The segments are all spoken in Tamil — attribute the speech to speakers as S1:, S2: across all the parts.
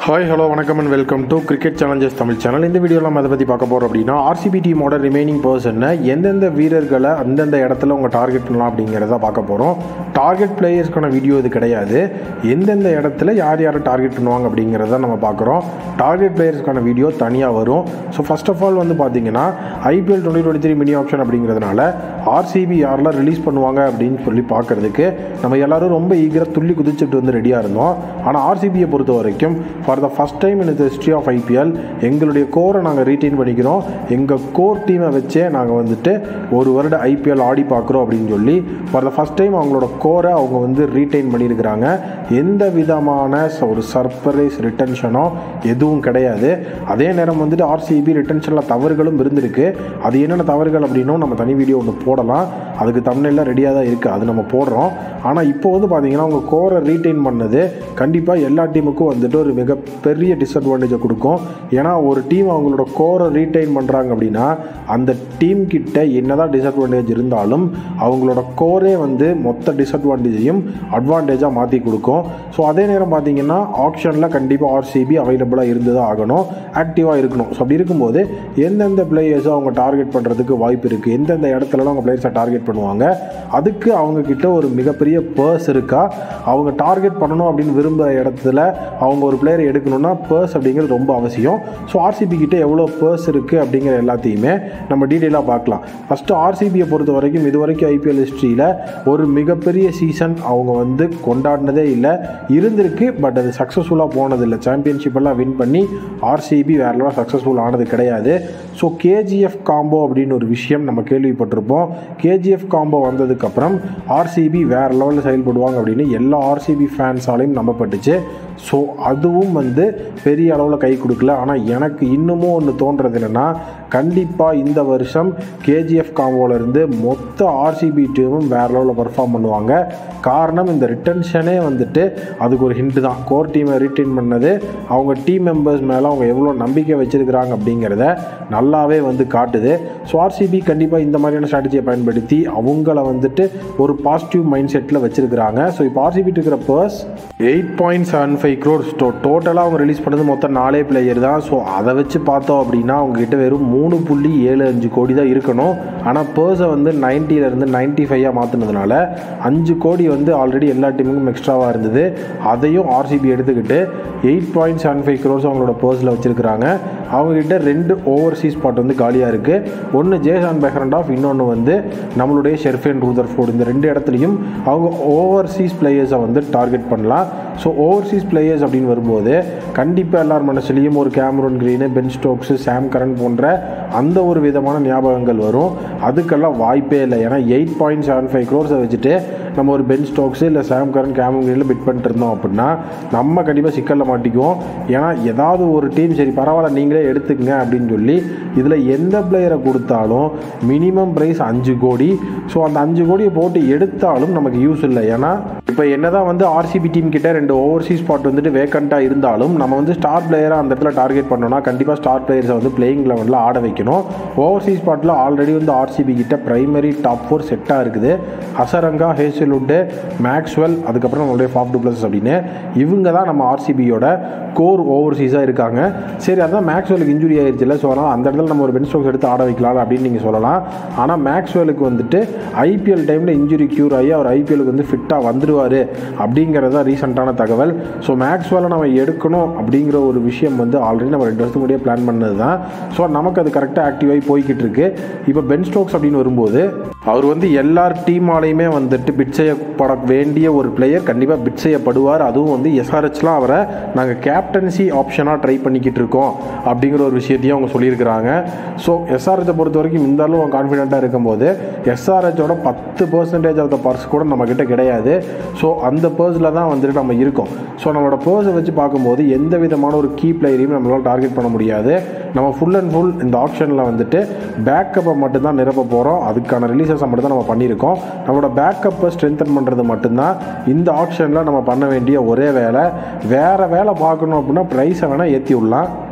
S1: ஹாய் ஹலோ வணக்கம் and welcome to cricket challenges Tamil channel இந்த வீடியோவில் நம்ம அதை பற்றி பார்க்க போகிறோம் அப்படின்னா ஆர்சிபி டீமோட ரிமைனிங் பர்சனை எந்தெந்த வீரர்களை அந்தந்த இடத்துல உங்கள் டார்கெட் பண்ணலாம் அப்படிங்கிறத பார்க்க போகிறோம் டார்கெட் பிளேயர்ஸ்க்கான வீடியோ இது கிடையாது எந்தெந்த இடத்துல யார் யாரை டார்கெட் பண்ணுவாங்க அப்படிங்கிறத நம்ம பார்க்குறோம் டார்கெட் பிளேயர்ஸ்க்கான வீடியோ தனியாக வரும் ஸோ ஃபர்ஸ்ட் ஆஃப் ஆல் வந்து பார்த்தீங்கன்னா IPL twenty twenty three mini auction அப்படிங்கிறதுனால ஆர்சிபி யாரெல்லாம் ரிலீஸ் பண்ணுவாங்க அப்படின்னு சொல்லி பார்க்கறதுக்கு நம்ம எல்லாரும் ரொம்ப ஈகராக துள்ளி குதிச்சுட்டு வந்து ரெடியாக இருந்தோம் ஆனால் ஆர்சிபியை பொறுத்த வரைக்கும் for the first time in the history of IPL எங்களுடைய கோரை நாங்கள் ரீட்டைன் பண்ணிக்கிறோம் எங்கள் கோர் டீமை வச்சே நாங்கள் வந்துட்டு ஒரு வருட ஐபிஎல் ஆடி பார்க்குறோம் அப்படின்னு சொல்லி ஃபார் த ஃபஸ்ட் டைம் அவங்களோட கோரை அவங்க வந்து ரீட்டைன் பண்ணியிருக்கிறாங்க எந்த விதமான ச- ஒரு சர்ப்ரைஸ் ரிட்டன்ஷனோ எதுவும் கிடையாது அதே நேரம் வந்துட்டு ஆர்சிபி ரிட்டன்ஷனில் தவறுகளும் இருந்திருக்கு அது என்னென்ன தவறுகள் அப்படின்னும் நம்ம தனி வீடியோ ஒன்று போடலாம் அதுக்கு தமிழ்லாம் ரெடியாக தான் இருக்குது அது நம்ம போடுறோம் ஆனால் இப்போ வந்து பார்த்தீங்கன்னா அவங்க கோரை ரீட்டைன் பண்ணது கண்டிப்பாக எல்லா டீமுக்கும் வந்துட்டு ஒரு மிகப்பெரிய டிஸ்அட்வான்டேஜை கொடுக்கும் ஏன்னா ஒரு டீம் அவங்களோட கோரை ரீட்டைன் பண்ணுறாங்க அப்படின்னா அந்த டீம் கிட்ட என்னதான் டிஸ்அட்வான்டேஜ் இருந்தாலும் அவங்களோட கோரே வந்து மொத்த டிஸ்அட்வான்டேஜையும் அட்வான்டேஜாக மாற்றி கொடுக்கும் ஸோ அதே நேரம் பார்த்தீங்கன்னா ஆப்ஷனில் கண்டிப்பாக ஆர்சிபி அவைலபிளாக இருந்து தான் ஆகணும் ஆக்டிவாக இருக்கணும் ஸோ அப்படி இருக்கும்போது எந்தெந்த பிளேயர்ஸை அவங்க டார்கெட் பண்ணுறதுக்கு வாய்ப்பு இருக்குது எந்தெந்த இடத்துலலாம் அவங்க பிளேயர்ஸை டார்கெட் பண்ணுவாங்க அதுக்கு அவங்க கிட்ட ஒரு மிகப்பெரிய பர்ஸ் இருக்கா அவங்க டார்கெட் பண்ணணும் அப்படின்னு விரும்புகிற இடத்துல அவங்க ஒரு பிளேயர் எடுக்கணும்னா பர்ஸ் அப்படிங்கிறது ரொம்ப அவசியம் ஸோ ஆர்சிபி கிட்ட எவ்வளோ பர்ஸ் இருக்குது அப்படிங்கிற எல்லாத்தையுமே நம்ம டீட்டெயிலாக பார்க்கலாம் ஃபஸ்ட்டு ஆர்சிபியை பொறுத்த வரைக்கும் இது வரைக்கும் ஐபிஎல் ஹிஸ்ட்ரியில் ஒரு மிகப்பெரிய சீசன் அவங்க வந்து கொண்டாடினதே இல்லை இருந்திருக்கு பட் அது சக்ஸஸ்ஃபுல்லாக போனதில்லை சாம்பியன்ஷிப் எல்லாம் வின் பண்ணி ஆர்சிபி வேற லெவல் சக்ஸஸ்ஃபுல் ஆனது கிடையாது ஸோ கேஜிஎஃப் காம்போ அப்படின்னு ஒரு விஷயம் நம்ம கேள்விப்பட்டிருப்போம் கேஜிஎஃப் காம்போ வந்ததுக்கப்புறம் ஆர்சிபி வேற லெவலில் செயல்படுவாங்க அப்படின்னு எல்லா ஆர்சிபி ஃபேன்ஸாலையும் நம்பப்பட்டுச்சு ஸோ அதுவும் வந்து பெரிய அளவில் கை கொடுக்கல ஆனால் எனக்கு இன்னமும் ஒன்று தோன்றது என்னென்னா கண்டிப்பாக இந்த வருஷம் கேஜிஎஃப் இருந்து மொத்த ஆர்சிபி டீமும் வேறு லெவலில் பர்ஃபார்ம் பண்ணுவாங்க காரணம் இந்த ரிட்டன்ஷனே வந்துட்டு அதுக்கு ஒரு ஹிண்ட் தான் கோர் டீமை ரீட்டைன் பண்ணது அவங்க டீம் மெம்பர்ஸ் மேலே அவங்க எவ்வளோ நம்பிக்கை வச்சிருக்கிறாங்க அப்படிங்கிறத நல்லாவே வந்து காட்டுது ஸோ ஆர்சிபி கண்டிப்பாக இந்த மாதிரியான ஸ்ட்ராட்டஜியை பயன்படுத்தி அவங்கள வந்துட்டு ஒரு பாசிட்டிவ் மைண்ட் செட்டில் வச்சிருக்கிறாங்க ஸோ இப்போ ஆர்சிபி இருக்கிற purse eight point seven five crores டோட்டலாக அவங்க ரிலீஸ் பண்ணது மொத்தம் நாலே பிளேயர் தான் ஸோ அதை வச்சு பார்த்தோம் அப்படின்னா அவங்க கிட்ட வெறும் மூணு புள்ளி ஏழு அஞ்சு கோடி தான் இருக்கணும் ஆனால் பர்ஸை வந்து 90 ல இருந்து நைன்ட்டி ஃபைவாக மாற்றினதுனால அஞ்சு கோடி வந்து ஆல்ரெடி எல்லா டீமுக்கும் எக்ஸ்ட்ராவாக இருந்தது அதையும் ஆர்சிபி எடுத்துக்கிட்டு eight point seven five crores அவங்களோட பர்ஸில் வச்சுருக்கிறாங்க அவங்ககிட்ட ரெண்டு ஓவர்சீஸ் ஸ்பாட் வந்து காலியாக இருக்குது ஒன்று ஜேசான் பெஹரண்டாஃப் இன்னொன்று வந்து நம்மளுடைய ஷெர்ஃபேன் ரூதர்ஃபோர்டு இந்த ரெண்டு இடத்துலையும் அவங்க ஓவர்சீஸ் பிளேயர்ஸை வந்து டார்கெட் பண்ணலாம் ஸோ ஓவர்சீஸ் பிளேயர்ஸ் அப்படின்னு வரும்போது கண்டிப்பாக எல்லார் மனசுலையும் ஒரு Cameron Green Ben Stokes Sam Curran போன்ற அந்த ஒரு விதமான ஞாபகங்கள் வரும் அதுக்கெல்லாம் வாய்ப்பே இல்லை ஏன்னா எயிட் பாயிண்ட் செவன் ஃபைவ் க்ரோர்ஸை வச்சுட்டு நம்ம ஒரு பென் ஸ்டோக்ஸு இல்லை சாம் கரன் கேமரூன் கிரீனில் பிட் பண்ணிட்டு இருந்தோம் அப்படின்னா நம்ம கண்டிப்பாக சிக்கலில் மாட்டிக்குவோம் ஏன்னா ஏதாவது ஒரு டீம் சரி பரவாயில்ல நீங்களே எடுத்துக்கங்க அப்படின்னு சொல்லி இதில் எந்த பிளேயரை கொடுத்தாலும் மினிமம் ப்ரைஸ் அஞ்சு கோடி ஸோ அந்த அஞ்சு கோடியை போட்டு எடுத்தாலும் நமக்கு யூஸ் இல்லை ஏன்னா இப்போ என்னதான் வந்து ஆர்சிபி டீம் கிட்ட ரெண்டு ஓவர்சீஸ் ஸ்பாட் வந்துட்டு வேக்கண்ட்டாக இருந்தாலும் நம்ம வந்து ஸ்டார் பிளேயராக அந்த இடத்துல டார்கெட் பண்ணோம்னா கண்டிப்பாக ஸ்டார் பிளேயர்ஸை வந்து பிளேயிங் லெவலில் ஆட வைக்கணும் ஓவர்சீஸ் ஸ்பாட்டில் ஆல்ரெடி வந்து ஆர்சிபி கிட்ட பிரைமரி டாப் ஃபோர் செட்டாக இருக்குது ஹசரங்கா ஹேசலுட்டு மேக்ஸ்வெல் அதுக்கப்புறம் நம்மளுடைய ஃபாஃப் டுப்ளஸ் அப்படின்னு இவங்க தான் நம்ம ஆர்சிபியோட கோர் ஓவர்சீஸாக இருக்காங்க சரி அதான் மேக்ஸ்வெலுக்கு இன்ஜுரி ஆயிடுச்சுல ஸோ அதனால் அந்த இடத்துல நம்ம ஒரு பென் ஸ்டோக்ஸ் எடுத்து ஆட வைக்கலாம் அப்படின்னு நீங்கள் சொல்லலாம் ஆனால் மேக்ஸ்வெலுக்கு வந்துட்டு ஐபிஎல் டைமில் இன்ஜுரி க்யூர் ஆகி அவர் ஐபிஎலுக்கு வந்து ஃபிட்டாக வந்துடுவார் அப்படிங்கிறது தான் ரீசெண்டான தகவல் ஸோ மேக்ஸ்வெலை நம்ம எடுக்கணும் அப்படிங்கிற ஒரு விஷயம் வந்து ஆல்ரெடி நம்ம ரெண்டு வருஷத்துக்கு முன்னாடியே பிளான் பண்ணது தான் ஸோ நமக்கு அது கரெக்டாக ஆக்டிவாகி போய்கிட்டு இருக்கு இப்போ பென் ஸ்டோக்ஸ் அப்படின்னு வரும்போது அவர் வந்து எல்லார் டீமாலையுமே வந்துட்டு பிட் செய்யப்பட வேண்டிய ஒரு பிளேயர் கண்டிப்பாக பிட் செய்யப்படுவார் அதுவும் வந்து எஸ்ஆர்ஹெச்லாம் அவரை நாங்கள் கேப்டன்சி ஆப்ஷனாக ட்ரை பண்ணிக்கிட்டு இருக்கோம் அப்படிங்கிற ஒரு விஷயத்தையும் அவங்க சொல்லியிருக்கிறாங்க ஸோ எஸ்ஆர்ஹெச்சை பொறுத்த வரைக்கும் இந்த அளவு கான்ஃபிடென்ட்டாக இருக்கும்போது எஸ்ஆர்ஹெச்சோட பத்து பர்சன்டேஜ் ஆஃப் த பர்ஸ் கூட நம்மக்கிட்ட கிடையாது ஸோ அந்த பர்ஸில் தான் வந்துட்டு நம்ம இருக்கோம் ஸோ நம்மளோட பர்ஸை வச்சு பார்க்கும்போது எந்த விதமான ஒரு கீ பிளேயரையும் நம்மளால் டார்கெட் பண்ண முடியாது நம்ம ஃபுல் அண்ட் ஃபுல் இந்த ஆப்ஷனில் வந்துட்டு பேக்கப்பை மட்டும்தான் நிரப்ப போகிறோம் அதுக்கான ரிலீசஸை மட்டும் தான் நம்ம பண்ணியிருக்கோம் நம்மளோட பேக்கப்பை ஸ்ட்ரென்தன் பண்ணுறது மட்டும்தான் இந்த ஆப்ஷனில் நம்ம பண்ண வேண்டிய ஒரே வேலை வேறு வேலை பார்க்கணும் அப்படின்னா ப்ரைஸை வேணால் ஏற்றி விடலாம்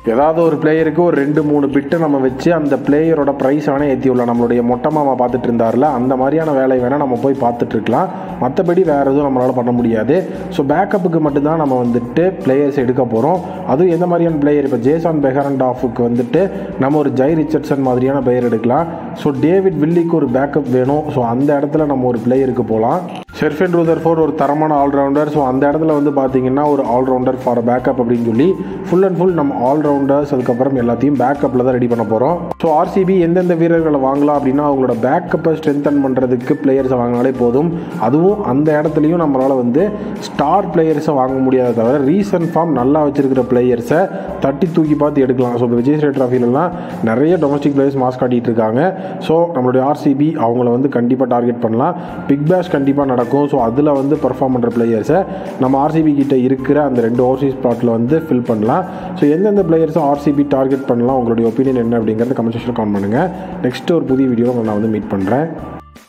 S1: ஏதாவது ஒரு பிளேயருக்கு ஒரு ரெண்டு மூணு பிட்டு நம்ம வச்சு அந்த பிளேயரோட ப்ரைஸ் வேணால் ஏற்றி விடலாம் நம்மளுடைய மொட்டை மாமா பார்த்துட்டு இருந்தார்ல அந்த மாதிரியான வேலை வேணால் நம்ம போய் பார்த்துட்டு இருக்கலாம் மற்றபடி வேறு எதுவும் நம்மளால் பண்ண முடியாது ஸோ பேக்கப்புக்கு மட்டும்தான் நம்ம வந்துட்டு பிளேயர்ஸ் எடுக்க போகிறோம் அதுவும் எந்த மாதிரியான பிளேயர் இப்போ ஜேசான் பெஹரண்ட் ஆஃபுக்கு வந்துட்டு நம்ம ஒரு ஜை ரிச்சர்ட்சன் மாதிரியான பிளேயர் எடுக்கலாம் ஸோ டேவிட் வில்லிக்கு ஒரு பேக்கப் வேணும் ஸோ அந்த இடத்துல நம்ம ஒரு பிளேயருக்கு போகலாம் ஷெர்ஃபின் ரூதர்ஃபோர்ட் ஒரு தரமான ஆல்ரவுண்டர் ஸோ அந்த இடத்துல வந்து பார்த்தீங்கன்னா ஒரு ஆல்ரவுண்டர் ஃபார் பேக்கப் அப்படின்னு சொல்லி ஃபுல் அண்ட் ஃபுல் நம்ம ஆல்ரவுண்டர்ஸ் அதுக்கப்புறம் எல்லாத்தையும் பேக்கப்பில் தான் ரெடி பண்ண போகிறோம் ஸோ ஆர்சிபி எந்தெந்த வீரர்களை வாங்கலாம் அப்படின்னா அவங்களோட பேக்கப்பை ஸ்ட்ரென்தன் பண்ணுறதுக்கு பிளேயர்ஸை வாங்கினாலே போதும் அதுவும் அந்த இடத்துலையும் நம்மளால் வந்து ஸ்டார் பிளேயர்ஸை வாங்க முடியாத தவிர ரீசன்ட் ஃபார்ம் நல்லா வச்சிருக்கிற பிளேயர்ஸை தட்டி தூக்கி பார்த்து எடுக்கலாம் ஸோ இப்போ விஜய் ஸ்ரே ட்ராஃபிலலாம் நிறைய டொமஸ்டிக் பிளேயர்ஸ் மாஸ் காட்டிகிட்டு இருக்காங்க ஸோ நம்மளுடைய ஆர்சிபி அவங்கள வந்து கண்டிப்பாக டார்கெட் பண்ணலாம் பிக் பேஷ் கண்டிப்பாக நடக்கும் ஸோ அதில் வந்து பெர்ஃபார்ம் பண்ணுற பிளேயர்ஸை நம்ம ஆர்சிபி கிட்ட இருக்கிற அந்த ரெண்டு ஓவர்சீஸ் ஸ்பாட்டில் வந்து ஃபில் பண்ணலாம் ஸோ எந்தெந்த பிளேயர்ஸை ஆர்சிபி டார்கெட் பண்ணலாம் உங்களுடைய ஒப்பீனியன் என்ன அப்படிங்கிறத கமெண்ட் செக்ஷனில் கமெண்ட் பண்ணுங்கள் நெக்ஸ்ட் ஒரு புதிய வீடியோவில் நான் வந்து மீட் பண்ணுறேன்